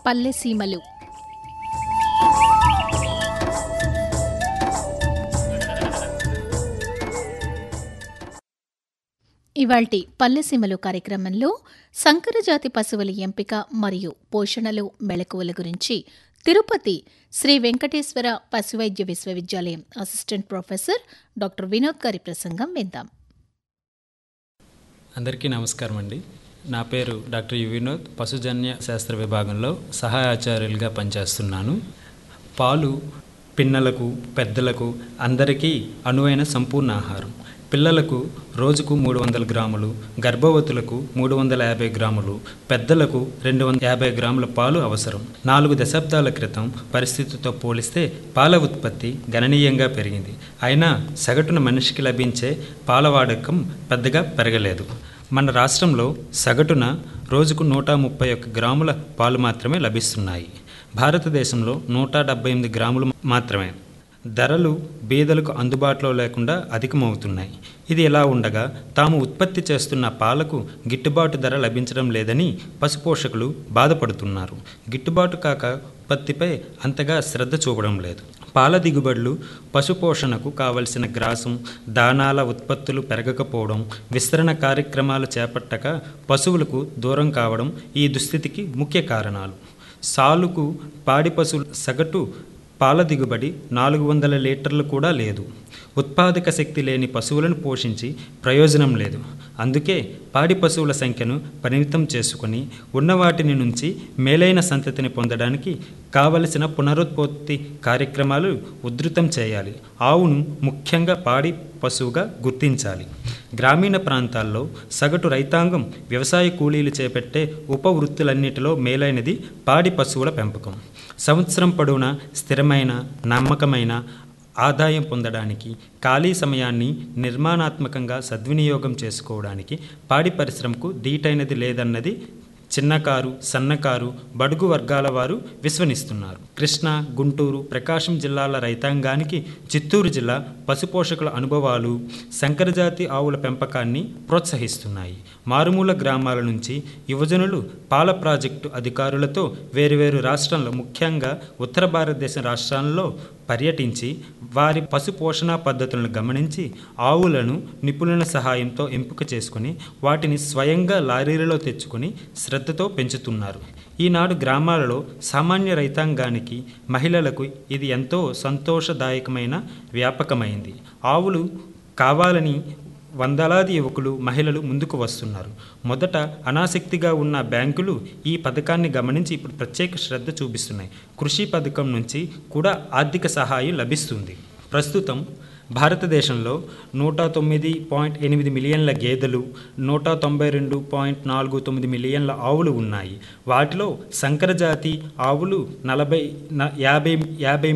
పల్లె సీమలు ఇవాల్టి పల్లెసీమలు కార్యక్రమంలో సంకరజాతి పశువుల ఎంపిక మరియు పోషణలో మెళకువల గురించి తిరుపతి శ్రీ వెంకటేశ్వర పశువైద్య విశ్వవిద్యాలయం అసిస్టెంట్ ప్రొఫెసర్ డాక్టర్ వినోద్ గారి ప్రసంగం విందాం అందరికీ నమస్కారం అండి నా పేరు డాక్టర్ యు వినోద్ పశుజన్య శాస్త్ర విభాగంలో సహాయ ఆచార్యులుగా పనిచేస్తున్నాను పాలు పిన్నలకు పెద్దలకు అందరికీ అనువైన సంపూర్ణ ఆహారం పిల్లలకు రోజుకు మూడు వందల గ్రాములు గర్భవతులకు మూడు వందల యాభై గ్రాములు పెద్దలకు రెండు వందల యాభై గ్రాముల పాలు అవసరం నాలుగు దశాబ్దాల క్రితం పరిస్థితితో పోలిస్తే పాల ఉత్పత్తి గణనీయంగా పెరిగింది అయినా సగటున మనిషికి లభించే పాల వాడకం పెద్దగా పెరగలేదు మన రాష్ట్రంలో సగటున రోజుకు నూట ముప్పై ఒక్క గ్రాముల పాలు మాత్రమే లభిస్తున్నాయి భారతదేశంలో నూట డెబ్బై ఎనిమిది గ్రాములు మాత్రమే ధరలు బీదలకు అందుబాటులో లేకుండా అధికమవుతున్నాయి ఇది ఎలా ఉండగా తాము ఉత్పత్తి చేస్తున్న పాలకు గిట్టుబాటు ధర లభించడం లేదని పశుపోషకులు బాధపడుతున్నారు గిట్టుబాటు కాక ఉత్పత్తిపై అంతగా శ్రద్ధ చూపడం లేదు పాల దిగుబడులు పశుపోషణకు కావలసిన గ్రాసం దానాల ఉత్పత్తులు పెరగకపోవడం విస్తరణ కార్యక్రమాలు చేపట్టక పశువులకు దూరం కావడం ఈ దుస్థితికి ముఖ్య కారణాలు సాలుకు పాడి పశువుల సగటు పాల దిగుబడి నాలుగు వందల లీటర్లు కూడా లేదు ఉత్పాదక శక్తి లేని పశువులను పోషించి ప్రయోజనం లేదు అందుకే పాడి పశువుల సంఖ్యను పరిమితం చేసుకొని ఉన్న వాటిని నుంచి మేలైన సంతతిని పొందడానికి కావలసిన పునరుత్పత్తి కార్యక్రమాలు ఉధృతం చేయాలి ఆవును ముఖ్యంగా పాడి పశువుగా గుర్తించాలి గ్రామీణ ప్రాంతాల్లో సగటు రైతాంగం వ్యవసాయ కూలీలు చేపట్టే ఉప వృత్తులన్నిటిలో మేలైనది పాడి పశువుల పెంపకం సంవత్సరం పొడవునా స్థిరమైన నమ్మకమైన ఆదాయం పొందడానికి ఖాళీ సమయాన్ని నిర్మాణాత్మకంగా సద్వినియోగం చేసుకోవడానికి పాడి పరిశ్రమకు దీటైనది లేదన్నది చిన్నకారు సన్నకారు బడుగు వర్గాల వారు విశ్వనిస్తున్నారు కృష్ణా గుంటూరు ప్రకాశం జిల్లాల రైతాంగానికి చిత్తూరు జిల్లా పశుపోషకుల అనుభవాలు సంకరజాతి ఆవుల పెంపకాన్ని ప్రోత్సహిస్తున్నాయి మారుమూల గ్రామాల నుంచి యువజనులు పాల ప్రాజెక్టు అధికారులతో వేరువేరు రాష్ట్రాల్లో ముఖ్యంగా ఉత్తర భారతదేశ రాష్ట్రాల్లో పర్యటించి వారి పశు పోషణ పద్ధతులను గమనించి ఆవులను నిపుణుల సహాయంతో ఎంపిక చేసుకుని వాటిని స్వయంగా లారీలలో తెచ్చుకొని శ్రద్ధతో పెంచుతున్నారు ఈనాడు గ్రామాలలో సామాన్య రైతాంగానికి మహిళలకు ఇది ఎంతో సంతోషదాయకమైన వ్యాపకమైంది ఆవులు కావాలని వందలాది యువకులు మహిళలు ముందుకు వస్తున్నారు మొదట అనాసక్తిగా ఉన్న బ్యాంకులు ఈ పథకాన్ని గమనించి ఇప్పుడు ప్రత్యేక శ్రద్ధ చూపిస్తున్నాయి కృషి పథకం నుంచి కూడా ఆర్థిక సహాయం లభిస్తుంది ప్రస్తుతం భారతదేశంలో నూట తొమ్మిది పాయింట్ ఎనిమిది మిలియన్ల గేదెలు నూట తొంభై రెండు పాయింట్ నాలుగు తొమ్మిది మిలియన్ల ఆవులు ఉన్నాయి వాటిలో సంకరజాతి ఆవులు నలభై యాభై యాభై